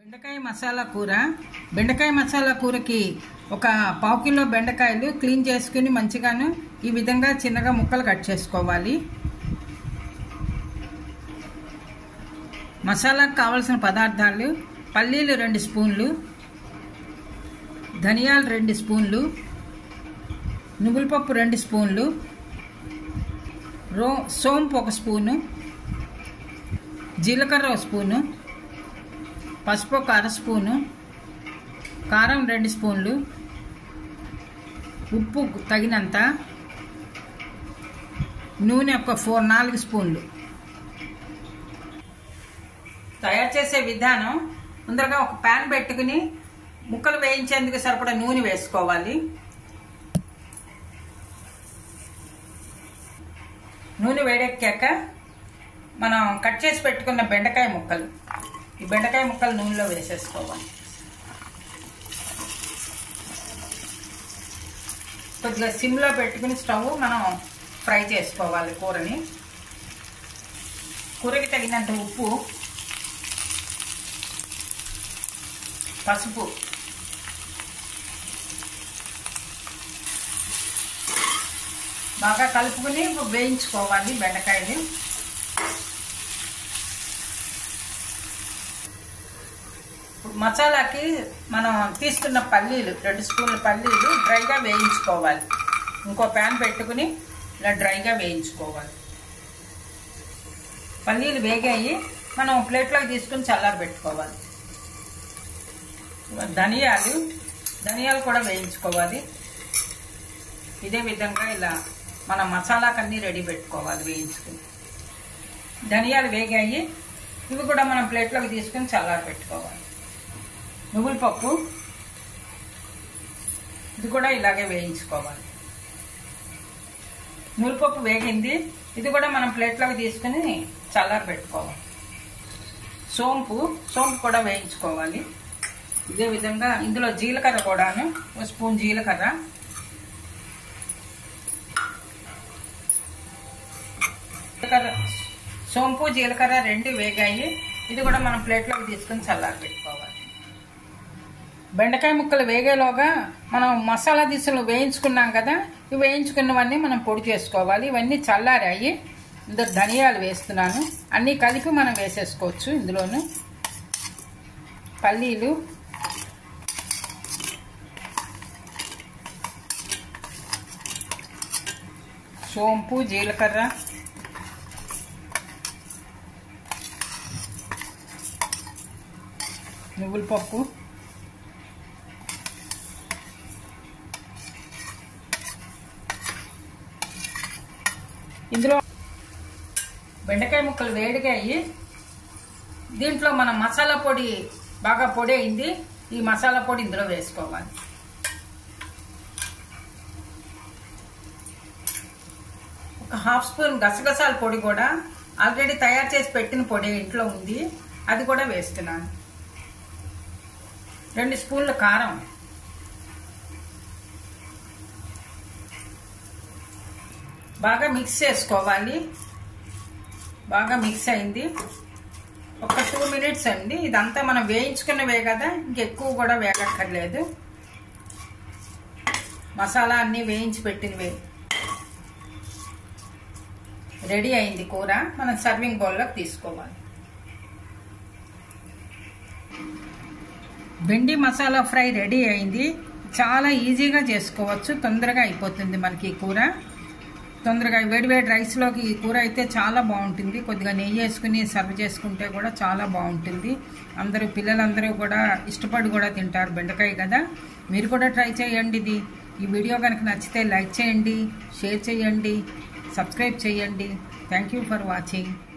బెండకాయ మసాలా కూర బెండకాయ మసాలా కూరకి ఒక పావు కిలో బెండకాయలు క్లీన్ చేసుకుని మంచిగాను ఈ విధంగా చిన్నగా ముక్కలు కట్ చేసుకోవాలి మసాలాకు కావలసిన పదార్థాలు పల్లీలు రెండు స్పూన్లు ధనియాలు రెండు స్పూన్లు నువ్వుల పప్పు రెండు స్పూన్లు రో సోంపు ఒక స్పూను జీలకర్ర ఒక స్పూను పసుపు ఒక అర స్పూను కారం రెండు స్పూన్లు ఉప్పు తగినంత నూనె ఒక ఫోర్ నాలుగు స్పూన్లు తయారు చేసే విధానం ముందరగా ఒక ప్యాన్ పెట్టుకుని ముక్కలు వేయించేందుకు సరిపడా నూనె వేసుకోవాలి నూనె వేడెక్కాక మనం కట్ చేసి పెట్టుకున్న బెండకాయ ముక్కలు ఈ బెండకాయ ముక్కలు నూనెలో వేసేసుకోవాలి కొద్దిగా సిమ్లో పెట్టుకుని స్టవ్ మనం ఫ్రై చేసుకోవాలి కూరని కూరకి తగినంత ఉప్పు పసుపు బాగా కలుపుకుని వేయించుకోవాలి బెండకాయలు మసాలాకి మనం తీసుకున్న పల్లీలు రెండు స్పూన్ల పల్లీలు డ్రైగా వేయించుకోవాలి ఇంకో ప్యాన్ పెట్టుకుని ఇలా డ్రైగా వేయించుకోవాలి పల్లీలు వేగాయి మనం ప్లేట్లోకి తీసుకుని చల్లారి పెట్టుకోవాలి ధనియాలు ధనియాలు కూడా వేయించుకోవాలి ఇదే విధంగా ఇలా మన మసాలాకన్నీ రెడీ పెట్టుకోవాలి వేయించుకుని ధనియాలు వేగాయి ఇవి కూడా మనం ప్లేట్లోకి తీసుకుని చల్లారి పెట్టుకోవాలి నువ్వుల పప్పు ఇది కూడా ఇలాగే వేయించుకోవాలి నువ్వుల పప్పు వేగింది ఇది కూడా మనం ప్లేట్లోకి తీసుకుని చల్లారి పెట్టుకోవాలి సోంపు సోంపు కూడా వేయించుకోవాలి ఇదే విధంగా ఇందులో జీలకర్ర కూడాను ఒక స్పూన్ జీలకర్ర జీలకర్ర సోంపు జీలకర్ర రెండు వేగాయి ఇది కూడా మనం ప్లేట్లోకి తీసుకుని చల్లారి పెట్టుకోవాలి బెండకాయ ముక్కలు వేగేలోగా మనం మసాలా దిశలు వేయించుకున్నాం కదా ఇవి వేయించుకున్నవన్నీ మనం పొడి చేసుకోవాలి ఇవన్నీ చల్లారాయి ఇందులో ధనియాలు వేస్తున్నాను అన్నీ కలిపి మనం వేసేసుకోవచ్చు ఇందులోను పల్లీలు సోంపు జీలకర్ర నువ్వుల పప్పు ఇందులో బెండకాయ ముక్కలు వేడిగా అయ్యి దీంట్లో మన మసాలా పొడి బాగా పొడి అయింది ఈ మసాలా పొడి ఇందులో వేసుకోవాలి ఒక హాఫ్ స్పూన్ గసగసాల పొడి కూడా ఆల్రెడీ తయారు చేసి పెట్టిన పొడి ఇంట్లో ఉంది అది కూడా వేస్తున్నాను రెండు స్పూన్ల కారం బాగా మిక్స్ చేసుకోవాలి బాగా మిక్స్ అయింది ఒక టూ మినిట్స్ అండి ఇదంతా మనం వేయించుకున్నవే కదా ఇంకెక్కువ కూడా వేగక్కర్లేదు మసాలా అన్నీ వేయించి పెట్టినవే రెడీ అయింది కూర మనం సర్వింగ్ బౌల్లోకి తీసుకోవాలి బెండి మసాలా ఫ్రై రెడీ అయింది చాలా ఈజీగా చేసుకోవచ్చు తొందరగా అయిపోతుంది మనకి ఈ కూర తొందరగా వేడివేడి రైస్లోకి ఈ కూర అయితే చాలా బాగుంటుంది కొద్దిగా నెయ్యి వేసుకుని సర్వ్ చేసుకుంటే కూడా చాలా బాగుంటుంది అందరూ పిల్లలందరూ కూడా ఇష్టపడి కూడా తింటారు బెండకాయ కదా మీరు కూడా ట్రై చేయండి ఇది ఈ వీడియో కనుక నచ్చితే లైక్ చేయండి షేర్ చేయండి సబ్స్క్రైబ్ చేయండి థ్యాంక్ యూ ఫర్ వాచింగ్